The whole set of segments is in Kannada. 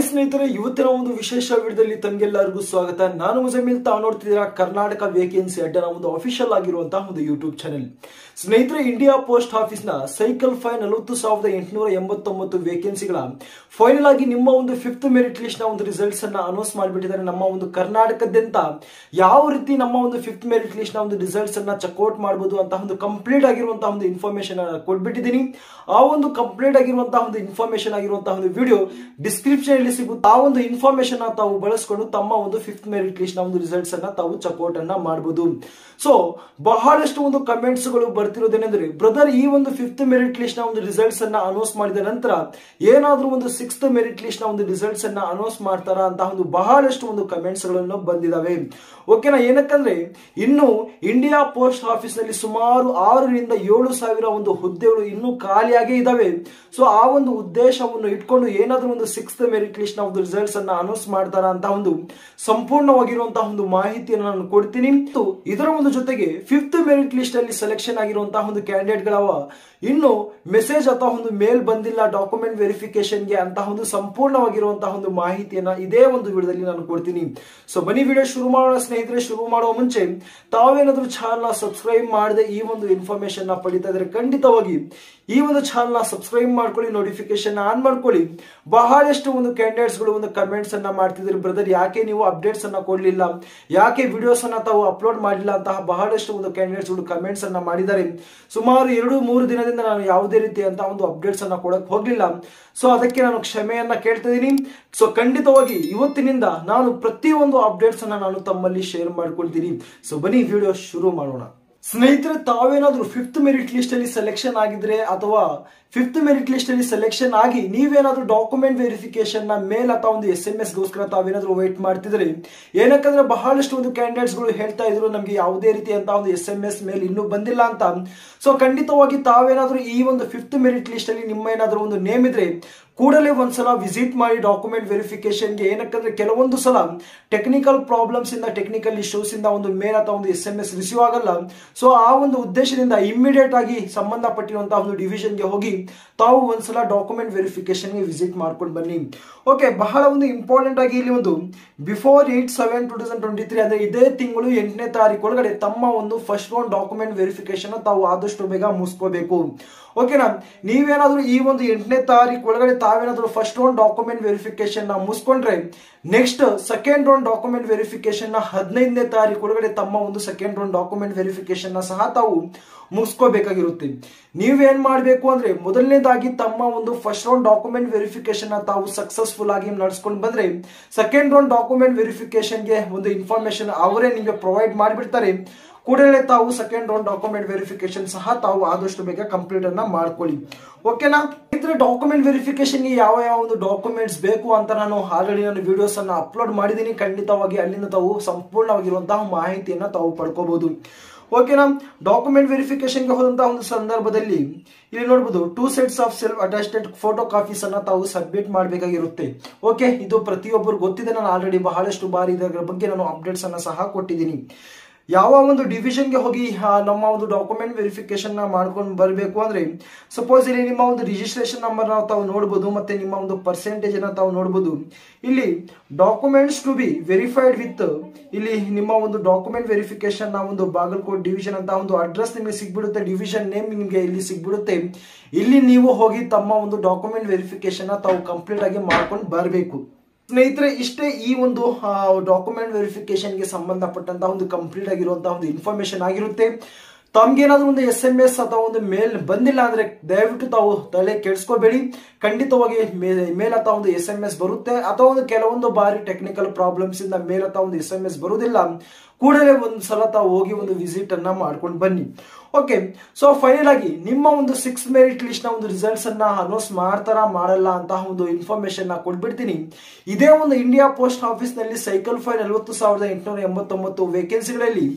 ಹಾಯ್ ಸ್ನೇಹಿತರೆ ಇವತ್ತಿನ ಒಂದು ವಿಶೇಷ ವಿಡಿಯೋದಲ್ಲಿ ತಮಗೆಲ್ಲರಿಗೂ ಸ್ವಾಗತ ನಾನು ಮುಜಮಿಲ್ ತಾವು ನೋಡ್ತಿದ್ದೀರಾ ಕರ್ನಾಟಕ ವೇಕೆನ್ಸಿ ಅಡ್ಡನ ಒಂದು ಅಫಿಷಿಯಲ್ ಆಗಿರುವಂತಹ ಒಂದು ಯೂಟ್ಯೂಬ್ ಚಾನೆಲ್ ಸ್ನೇಹಿತರೆ ಇಂಡಿಯಾ ಪೋಸ್ಟ್ ಆಫೀಸ್ ನ ಸೈಕಲ್ ಫೈ ನಲವತ್ತು ಸಾವಿರದ ಎಂಟುನೂರ ಎಂಬತ್ತೊಂಬತ್ತು ವೇಕೆನ್ಸಿಗಳ ಫೈನಲ್ ಆಗಿ ನಿಮ್ಮ ಒಂದು ಫಿಫ್ತ್ ಮೆರಿಟ್ ಲಿಸ್ಟ್ ನ ಒಂದು ರಿಸಲ್ಟ್ಸ್ ಅನ್ನ ಅನೌನ್ಸ್ ಮಾಡಿಬಿಟ್ಟಿದ್ದಾರೆ ನಮ್ಮ ಒಂದು ಕರ್ನಾಟಕದಾದ್ಯಂತ ಯಾವ ರೀತಿ ನಮ್ಮ ಒಂದು ಫಿಫ್ತ್ ಮೆರಿಟ್ ಲಿಸ್ಟ್ ನ ಒಂದು ರಿಸಲ್ಟ್ಸ್ ಅನ್ನ ಚೆಕ್ಔಟ್ ಮಾಡಬಹುದು ಅಂತ ಒಂದು ಕಂಪ್ಲೀಟ್ ಆಗಿರುವಂತಹ ಒಂದು ಇನ್ಫಾರ್ಮೇಶನ್ ಕೊಟ್ಬಿಟ್ಟಿದ್ದೀನಿ ಆ ಒಂದು ಕಂಪ್ಲೀಟ್ ಆಗಿರುವಂತಹ ಒಂದು ಇನ್ಫಾರ್ಮೇಶನ್ ಆಗಿರುವಂತಹ ಒಂದು ವಿಡಿಯೋ ಡಿಸ್ಕ್ರಿಪ್ಷನ್ ಅಲ್ಲಿ ಸಿಗುತ್ತೆ ಆ ಒಂದು ಇನ್ಫಾರ್ಮೇಶನ್ ತಾವು ಬಳಸ್ಕೊಂಡು ತಮ್ಮ ಒಂದು ಫಿಫ್ತ್ ಮೆರಿಟ್ ಲಿಸ್ಟ್ ನ ಒಂದು ರಿಸಲ್ಟ್ಸ್ ಅನ್ನ ತಾವು ಚೆಕ್ಔಟ್ ಅನ್ನ ಮಾಡಬಹುದು ಸೊ ಬಹಳಷ್ಟು ಒಂದು ಕಮೆಂಟ್ಸ್ ಗಳು ಬರ್ತಿರೋದೇನೆಂದ್ರೆ ಬ್ರದರ್ ಈ ಒಂದು ಫಿಫ್ತ್ ಮೆರಿಟ್ ಲಿಸ್ಟ್ ನ ಒಂದು ರಿಸಲ್ಟ್ಸ್ ಅನ್ನ ಅನೌನ್ಸ್ ಮಾಡಿದ ನಂತರ ಏನಾದ್ರೂ ಒಂದು ಸಿಕ್ಸ್ತ್ ಮೆರಿಟ್ ಲಿಸ್ಟ್ ನ ಒಂದು ರಿಸಲ್ಟ್ಸ್ ಅನ್ನ ಅನೌನ್ಸ್ ಮಾಡ್ತಾರ ಅಂತ ಒಂದು ಬಹಳಷ್ಟು ಒಂದು ಕಮೆಂಟ್ಸ್ ಗಳನ್ನು ಬಂದಿದಾವೆ ಓಕೆನಾ ಏನಕ್ಕಂದ್ರೆ ಇನ್ನು ಇಂಡಿಯಾ ಪೋಸ್ಟ್ ಆಫೀಸ್ ನಲ್ಲಿ ಸುಮಾರು ಆರರಿಂದ ಏಳು ಸಾವಿರ ಒಂದು ಹುದ್ದೆಗಳು ಇನ್ನೂ ಖಾಲಿಯಾಗೇ ಇದಾವೆ ಸೊ ಆ ಒಂದು ಉದ್ದೇಶವನ್ನು ಇಟ್ಕೊಂಡು ಏನಾದ್ರೂ ಒಂದು ಸಿಕ್ಸ್ತ್ ಮೆರಿಟ್ ಲಿಸ್ಟ್ ನ ಒಂದು ರಿಸಲ್ಟ್ಸ್ ಅನ್ನ ಅನೌನ್ಸ್ ಮಾಡ್ತಾರ ಅಂತ ಒಂದು ಸಂಪೂರ್ಣವಾಗಿರುವಂತಹ ಒಂದು ಮಾಹಿತಿಯನ್ನು ನಾನು ಕೊಡ್ತೀನಿ ಮತ್ತು ಇದರ ಒಂದು ಜೊತೆಗೆ ಫಿಫ್ತ್ ಮೆರಿಟ್ ಲಿಸ್ಟ್ ಅಲ್ಲಿ ಸೆಲೆಕ್ಷನ್ ಆಗಿರುವಂತಹ ಒಂದು ಕ್ಯಾಂಡಿಡೇಟ್ ಗಳವ ಇನ್ನು ಮೆಸೇಜ್ ಅಥವಾ ಒಂದು ಮೇಲ್ ಬಂದಿಲ್ಲ ಡಾಕ್ಯುಮೆಂಟ್ ವೆರಿಫಿಕೇಶನ್ಗೆ ಅಂತ ಒಂದು ಸಂಪೂರ್ಣವಾಗಿರುವಂತಹ ಒಂದು ಮಾಹಿತಿಯನ್ನ ಇದೇ ಒಂದು ವಿಡಿಯೋದಲ್ಲಿ ನಾನು ಕೊಡ್ತೀನಿ ಸೊ ಬನ್ನಿ ವಿಡಿಯೋ ಶುರು ಮಾಡೋಣ ಸ್ನೇಹಿತರೆ ಶುರು ಮಾಡುವ ಮುಂಚೆ ತಾವೇನಾದ್ರೂ ಚಾನಲ್ ಸಬ್ಸ್ಕ್ರೈಬ್ ಮಾಡದೆ ಈ ಒಂದು ಇನ್ಫಾರ್ಮೇಶನ್ ನ ಪಡಿತಾ ಇದ್ರೆ ಖಂಡಿತವಾಗಿ ಈ ಒಂದು ಚಾನಲ್ ಸಬ್ಸ್ಕ್ರೈಬ್ ಮಾಡ್ಕೊಳ್ಳಿ ನೋಟಿಫಿಕೇಶನ್ ಆನ್ ಮಾಡ್ಕೊಳ್ಳಿ ಬಹಳಷ್ಟು ಒಂದು ಕ್ಯಾಂಡಿಡೇಟ್ಸ್ ಗಳು ಒಂದು ಕಮೆಂಟ್ಸ್ ಅನ್ನ ಮಾಡ್ತಿದ್ರು ಬ್ರದರ್ ಯಾಕೆ ನೀವು ಅಪ್ಡೇಟ್ಸ್ ಅನ್ನ ಕೊಡ್ಲಿಲ್ಲ ಯಾಕೆ ವಿಡಿಯೋಸ್ ಅನ್ನ ತಾವು ಅಪ್ಲೋಡ್ ಮಾಡಿಲ್ಲ ಅಂತಹ ಬಹಳಷ್ಟು ಒಂದು ಕ್ಯಾಂಡಿಡೇಟ್ಸ್ ಗಳು ಕಮೆಂಟ್ಸ್ ಅನ್ನ ಮಾಡಿದ್ದಾರೆ ಸುಮಾರು ಎರಡು ಮೂರು ದಿನದಿಂದ ನಾನು ಯಾವುದೇ ರೀತಿ ಅಂತ ಒಂದು ಅಪ್ಡೇಟ್ಸ್ ಅನ್ನ ಕೊಡಕ್ ಹೋಗ್ಲಿಲ್ಲ ಸೊ ಅದಕ್ಕೆ ನಾನು ಕ್ಷಮೆಯನ್ನ ಕೇಳ್ತಾ ಇದೀನಿ ಸೊ ಖಂಡಿತವಾಗಿ ಇವತ್ತಿನಿಂದ ನಾನು ಪ್ರತಿಯೊಂದು ಅಪ್ಡೇಟ್ಸ್ ಅನ್ನ ನಾನು ತಮ್ಮಲ್ಲಿ ಶೇರ್ ಮಾಡ್ಕೊಳ್ತೀನಿ ಸೊ ಬನ್ನಿ ವಿಡಿಯೋ ಶುರು ಮಾಡೋಣ ಸ್ನೇಹಿತರೆ ತಾವೇನಾದ್ರೂ ಫಿಫ್ತ್ ಮೆರಿಟ್ ಲಿಸ್ಟ್ ಅಲ್ಲಿ ಸೆಲೆಕ್ಷನ್ ಆಗಿದ್ರೆ ಅಥವಾ ಫಿಫ್ತ್ ಮೆರಿಟ್ ಲಿಸ್ಟ್ ಅಲ್ಲಿ ಸೆಲೆಕ್ಷನ್ ಆಗಿ ನೀವೇನಾದ್ರೂ ಡಾಕ್ಯುಮೆಂಟ್ ವೆರಿಫಿಕೇಶನ್ ನ ಮೇಲ್ ಅಥವಾ ಒಂದು ಎಸ್ ಎಂ ಎಸ್ ಗೋಸ್ಕರ ತಾವೇನಾದ್ರೂ ವೇಟ್ ಮಾಡ್ತಿದ್ರೆ ಏನಕ್ಕಂದ್ರೆ ಬಹಳಷ್ಟು ಒಂದು ಕ್ಯಾಂಡಿಡೇಟ್ಸ್ ಗಳು ಹೇಳ್ತಾ ಇದ್ರು ನಮಗೆ ಯಾವುದೇ ರೀತಿಯಂತ ಒಂದು ಎಸ್ ಎಂ ಎಸ್ ಮೇಲ್ ಇನ್ನೂ ಬಂದಿಲ್ಲ ಅಂತ ಸೊ ಖಂಡಿತವಾಗಿ ತಾವೇನಾದ್ರೂ ಈ ಒಂದು ಫಿಫ್ತ್ ಮೆರಿಟ್ ಲಿಸ್ಟ್ ಅಲ್ಲಿ ನಿಮ್ಮ ಏನಾದ್ರೂ ಒಂದು ನೇಮ್ ಇದ್ರೆ ಕೂಡಲೇ ಒಂದ್ಸಲ ವಿಸಿಟ್ ಮಾಡಿ ಡಾಕ್ಯುಮೆಂಟ್ ವೆರಿಫಿಕೇಶನ್ಗೆ ಏನಕ್ಕಂದ್ರೆ ಕೆಲವೊಂದು ಸಲ ಟೆಕ್ನಿಕಲ್ ಪ್ರಾಬ್ಲಮ್ಸ್ ಇಂದ ಟೆಕ್ನಿಕಲ್ ಇಶ್ಯೂಸ್ ಇಂದ ಒಂದು ಮೇಲ್ ಅಥವಾ ಒಂದು ಎಸ್ ಎಂ ಎಸ್ ರಿಸೀವ್ ಆಗಲ್ಲ ಸೊ ಆ ಒಂದು ಉದ್ದೇಶದಿಂದ ಇಮಿಡಿಯೇಟ್ ಆಗಿ ಸಂಬಂಧಪಟ್ಟಿರುವಂತಹ ಒಂದು ಡಿವಿಷನ್ಗೆ ಹೋಗಿ ತಾವು ಒಂದ್ಸಲ ಡಾಕ್ಯುಮೆಂಟ್ ವೆರಿಫಿಕೇಶನ್ಗೆ ವಿಸಿಟ್ ಮಾಡ್ಕೊಂಡು ಬನ್ನಿ ಓಕೆ ಬಹಳ ಒಂದು ಇಂಪಾರ್ಟೆಂಟ್ ಆಗಿ ಇಲ್ಲಿ ಒಂದು before eight seven two thousand twenty three ಅಂದ್ರೆ ಇದೇ ತಿಂಗಳು ಎಂಟನೇ ತಾರೀಕು ಒಳಗಡೆ ತಮ್ಮ ಒಂದು ಫಸ್ಟ್ ರೌಂಡ್ ಡಾಕ್ಯುಮೆಂಟ್ ವೆರಿಫಿಕೇಶನ್ ತಾವು ಆದಷ್ಟು ಬೇಗ ಮುಗಿಸ್ಕೋಬೇಕು ಓಕೆನಾ ನೀವೇನಾದ್ರೂ ಈ ಒಂದು ಎಂಟನೇ ತಾರೀಕು ಒಳಗಡೆ ತಾವೇನಾದ್ರೂ ಫಸ್ಟ್ ರೌಂಡ್ ಡಾಕ್ಯುಮೆಂಟ್ ವೆರಿಫಿಕೇಶನ್ ನ ಮುಗಿಸ್ಕೊಂಡ್ರೆ next second round document verification ನ ಹದಿನೈದನೇ ತಾರೀಕು ಒಳಗಡೆ ತಮ್ಮ ಒಂದು ಸೆಕೆಂಡ್ ರೌಂಡ್ ಡಾಕ್ಯುಮೆಂಟ್ ವೆರಿಫಿಕೇಶನ್ ನ ಸಹ ತಾವು ಮುಗಿಸ್ಕೋಬೇಕಾಗಿರುತ್ತೆ ನೀವೇನ್ ಮಾಡಬೇಕು ಅಂದ್ರೆ ಮೊದಲನೇದಾಗಿ ತಮ್ಮ ಒಂದು ಫಸ್ಟ್ ರೌಂಡ್ ಡಾಕ್ಯುಮೆಂಟ್ ವೆರಿಫಿಕೇಶನ್ ನ ತಾವು ಸಕ್ಸಸ್ಫುಲ್ ಆಗಿ ನಡ್ಸ್ಕೊಂಡು ಬಂದ್ರೆ ಸೆಕೆಂಡ್ ರೌಂಡ್ ಡಾಕ್ಯುಮೆಂಟ್ ವೆರಿಫಿಕೇಶನ್ಗೆ ಒಂದು ಇನ್ಫಾರ್ಮೇಶನ್ ಅವರೇ ನಿಮಗೆ ಪ್ರೊವೈಡ್ ಮಾಡಿಬಿಡ್ತಾರೆ ಕೂಡಲೇ ತಾವು ಸೆಕೆಂಡ್ ರೌಂಡ್ ಡಾಕ್ಯುಮೆಂಟ್ ವೆರಿಫಿಕೇಶನ್ ಸಹ ತಾವು ಆದಷ್ಟು ಬೇಗ ಕಂಪ್ಲೀಟ್ ಅನ್ನ ಮಾಡ್ಕೊಳ್ಳಿ ಓಕೆನಾ ಇದ್ರೆ ಡಾಕ್ಯುಮೆಂಟ್ ವೆರಿಫಿಕೇಶನ್ ಯಾವ ಯಾವ ಒಂದು ಡಾಕ್ಯುಮೆಂಟ್ಸ್ ಬೇಕು ಅಂತ ನಾನು ಆಲ್ರೆಡಿ ನಾನು ವಿಡಿಯೋಸ್ ಅನ್ನ ಅಪ್ಲೋಡ್ ಮಾಡಿದ್ದೀನಿ ಖಂಡಿತವಾಗಿ ಅಲ್ಲಿಂದ ತಾವು ಸಂಪೂರ್ಣವಾಗಿರುವಂತಹ ಮಾಹಿತಿಯನ್ನ ತಾವು ಪಡ್ಕೋಬಹುದು ಓಕೆನಾ ಡಾಕ್ಯುಮೆಂಟ್ ವೆರಿಫಿಕೇಶನ್ಗೆ ಹೋದಂತಹ ಒಂದು ಸಂದರ್ಭದಲ್ಲಿ ಇಲ್ಲಿ ನೋಡಬಹುದು two sets of self attachment photo copies ಅನ್ನ ತಾವು ಸಬ್ಮಿಟ್ ಮಾಡಬೇಕಾಗಿರುತ್ತೆ ಓಕೆ ಇದು ಪ್ರತಿಯೊಬ್ಬರು ಗೊತ್ತಿದೆ ನಾನು ಆಲ್ರೆಡಿ ಬಹಳಷ್ಟು ಬಾರಿ ಇದರ ಬಗ್ಗೆ ನಾನು ಅಪ್ಡೇಟ್ಸ್ ಅನ್ನ ಸಹ ಕೊಟ್ಟಿದ್ದೀನಿ ಯಾವ ಒಂದು ಡಿವಿಷನ್ಗೆ ಹೋಗಿ ನಮ್ಮ ಒಂದು ಡಾಕ್ಯುಮೆಂಟ್ ವೆರಿಫಿಕೇಶನ್ ನ ಮಾಡ್ಕೊಂಡು ಬರಬೇಕು ಅಂದ್ರೆ ಸಪೋಸ್ ಇಲ್ಲಿ ನಿಮ್ಮ ಒಂದು ರಿಜಿಸ್ಟ್ರೇಷನ್ ನಂಬರ್ ನಾವು ತಾವು ನೋಡಬಹುದು ಮತ್ತೆ ನಿಮ್ಮ ಒಂದು ಪರ್ಸೆಂಟೇಜ್ ಅನ್ನ ತಾವು ನೋಡಬಹುದು ಇಲ್ಲಿ documents to be verified with ಇಲ್ಲಿ ನಿಮ್ಮ ಒಂದು ಡಾಕ್ಯುಮೆಂಟ್ ವೆರಿಫಿಕೇಶನ್ ನ ಒಂದು ಬಾಗಲಕೋಟ್ ಡಿವಿಷನ್ ಅಂತ ಒಂದು ಅಡ್ರೆಸ್ ನಿಮಗೆ ಸಿಗ್ಬಿಡುತ್ತೆ ಡಿವಿಷನ್ ನೇಮ್ ನಿಮಗೆ ಇಲ್ಲಿ ಸಿಗ್ಬಿಡುತ್ತೆ ಇಲ್ಲಿ ನೀವು ಹೋಗಿ ತಮ್ಮ ಒಂದು ಡಾಕ್ಯುಮೆಂಟ್ ವೆರಿಫಿಕೇಶನ್ ನ ತಾವು ಕಂಪ್ಲೀಟ್ ಆಗಿ ಮಾಡ್ಕೊಂಡು ಬರಬೇಕು ಸ್ನೇಹಿತರೆ ಇಷ್ಟೇ ಈ ಒಂದು ಡಾಕ್ಯುಮೆಂಟ್ ವೆರಿಫಿಕೇಶನ್ಗೆ ಸಂಬಂಧಪಟ್ಟಂತಹ ಒಂದು ಕಂಪ್ಲೀಟ್ ಆಗಿರುವಂತಹ ಒಂದು ಇನ್ಫಾರ್ಮೇಶನ್ ಆಗಿರುತ್ತೆ ತಮ್ಗೇನಾದ್ರೂ ಒಂದು ಎಸ್ ಎಂ ಎಸ್ ಅಥವಾ ಒಂದು ಮೇಲ್ ಬಂದಿಲ್ಲ ಅಂದ್ರೆ ದಯವಿಟ್ಟು ತಾವು ತಲೆ ಕೆಡಿಸ್ಕೋಬೇಡಿ ಖಂಡಿತವಾಗಿ ಮೇಲ್ ಅಥವಾ ಒಂದು ಎಸ್ ಎಂ ಎಸ್ ಬರುತ್ತೆ ಅಥವಾ ಒಂದು ಕೆಲವೊಂದು ಬಾರಿ ಟೆಕ್ನಿಕಲ್ ಪ್ರಾಬ್ಲಮ್ಸ್ ಇಂದ ಮೇಲ್ ಅಥವಾ ಒಂದು ಎಸ್ ಎಂ ಎಸ್ ಬರುವುದಿಲ್ಲ ಕೂಡಲೇ ಒಂದು ಸಲ ತಾವು ಹೋಗಿ ಒಂದು ವಿಸಿಟ್ ಅನ್ನ ಮಾಡ್ಕೊಂಡು ಬನ್ನಿ ಓಕೆ ಸೊ ಫೈನಲ್ ಆಗಿ ನಿಮ್ಮ ಒಂದು ಸಿಕ್ಸ್ ಮೆರಿಟ್ ಲಿಸ್ಟ್ ನ ಒಂದು ರಿಸಲ್ಟ್ಸ್ ಅನ್ನ ಅನೌನ್ಸ್ ಮಾಡ್ತಾರ ಮಾಡಲ್ಲ ಅಂತ ಒಂದು ಇನ್ಫಾರ್ಮೇಶನ್ ನ ಕೊಟ್ಬಿಡ್ತೀನಿ ಇದೇ ಒಂದು ಇಂಡಿಯಾ ಪೋಸ್ಟ್ ಆಫೀಸ್ ನಲ್ಲಿ ಸೈಕಲ್ ಫೈ ನಲವತ್ತು ಸಾವಿರದ ಎಂಟುನೂರ ಎಂಬತ್ತೊಂಬತ್ತು ವೇಕೆನ್ಸಿಗಳಲ್ಲಿ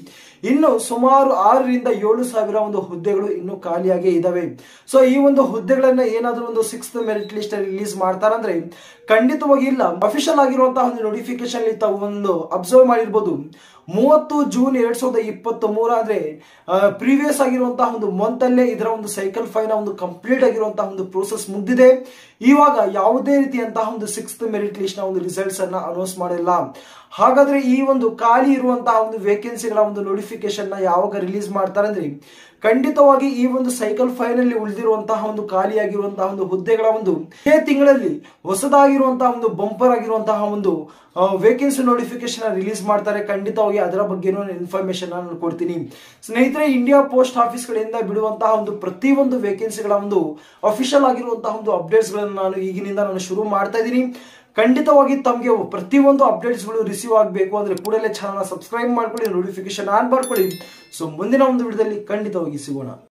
ಇನ್ನು ಸುಮಾರು ಆರರಿಂದ ಏಳು ಸಾವಿರ ಒಂದು ಹುದ್ದೆಗಳು ಇನ್ನು ಖಾಲಿಯಾಗಿ ಇದಾವೆ ಸೊ ಈ ಒಂದು ಹುದ್ದೆಗಳನ್ನ ಏನಾದ್ರೂ ಒಂದು ಸಿಕ್ಸ್ ಮೆರಿಟ್ ಲಿಸ್ಟ್ ರಿಲೀಸ್ ಮಾಡ್ತಾರಂದ್ರೆ ಖಂಡಿತವಾಗಿ ಇಲ್ಲ ಅಫಿಷಿಯಲ್ ಆಗಿರುವಂತಹ ಒಂದು ನೋಟಿಫಿಕೇಶನ್ ತಾವು ಒಂದು ಅಬ್ಸರ್ವ್ ಮಾಡಿರ್ಬೋದು ಮೂವತ್ತು ಜೂನ್ ಎರಡ್ ಸಾವಿರದ ಇಪ್ಪತ್ತ್ ಮೂರ ಅಂದ್ರೆ ಪ್ರೀವಿಯಸ್ ಆಗಿರುವಂತಹ ಒಂದು ಮಂತ್ ಅಲ್ಲೇ ಇದರ ಒಂದು ಸೈಕಲ್ ಫೈನ ಒಂದು ಕಂಪ್ಲೀಟ್ ಆಗಿರುವಂತಹ ಒಂದು ಪ್ರೋಸೆಸ್ ಮುಗ್ದಿದೆ ಇವಾಗ ಯಾವುದೇ ರೀತಿಯಂತಹ ಒಂದು ಸಿಕ್ಸ್ತ್ ಮೆರಿಟ್ ಲಿಸ್ಟ್ ನ ಒಂದು ರಿಸಲ್ಟ್ಸ್ ಅನ್ನ ಅನೌನ್ಸ್ ಮಾಡಿಲ್ಲ ಹಾಗಾದ್ರೆ ಈ ಒಂದು ಖಾಲಿ ಇರುವಂತಹ ಒಂದು ವೇಕೆನ್ಸಿಗಳ ಒಂದು ನೋಟಿಫಿಕೇಶನ್ ನ ಯಾವಾಗ ರಿಲೀಸ್ ಮಾಡ್ತಾರೆ ಅಂದ್ರೆ ಖಂಡಿತವಾಗಿ ಈ ಒಂದು ಸೈಕಲ್ ಫೈನಲ್ಲಿ ಉಳಿದಿರುವಂತಹ ಒಂದು ಖಾಲಿಯಾಗಿರುವಂತಹ ಒಂದು ಹುದ್ದೆಗಳ ಒಂದು ಇದೇ ತಿಂಗಳಲ್ಲಿ ಹೊಸದಾಗಿರುವಂತಹ ಒಂದು ಬಂಪರ್ ಆಗಿರುವಂತಹ ಒಂದು ವೇಕೆನ್ಸಿ ನೋಟಿಫಿಕೇಶನ್ ರಿಲೀಸ್ ಮಾಡ್ತಾರೆ ಖಂಡಿತವಾಗಿ ಅದರ ಬಗ್ಗೆನೂ ಇನ್ಫಾರ್ಮೇಶನ್ ನಾನು ಕೊಡ್ತೀನಿ ಸ್ನೇಹಿತರೆ ಇಂಡಿಯಾ ಪೋಸ್ಟ್ ಆಫೀಸ್ ಗಳಿಂದ ಬಿಡುವಂತಹ ಒಂದು ಪ್ರತಿಯೊಂದು ವೇಕೆನ್ಸಿಗಳ ಒಂದು ಅಫಿಷಿಯಲ್ ಆಗಿರುವಂತಹ ಒಂದು ಅಪ್ಡೇಟ್ಸ್ ಗಳನ್ನು ನಾನು ಈಗಿನಿಂದ ನಾನು ಶುರು ಮಾಡ್ತಾ ಇದ್ದೀನಿ ಖಂಡಿತವಾಗಿ ತಮಗೆ ಪ್ರತಿಯೊಂದು ಅಪ್ಡೇಟ್ಸ್ಗಳು ರಿಸೀವ್ ಆಗಬೇಕು ಅಂದ್ರೆ ಕೂಡಲೇ ಚಾನಲ್ ಸಬ್ಸ್ಕ್ರೈಬ್ ಮಾಡ್ಕೊಳ್ಳಿ ನೋಟಿಫಿಕೇಶನ್ ಆನ್ ಮಾಡ್ಕೊಳ್ಳಿ ಸೊ ಮುಂದಿನ ಒಂದು ವಿಡಿಯೋದಲ್ಲಿ ಖಂಡಿತವಾಗಿ ಸಿಗೋಣ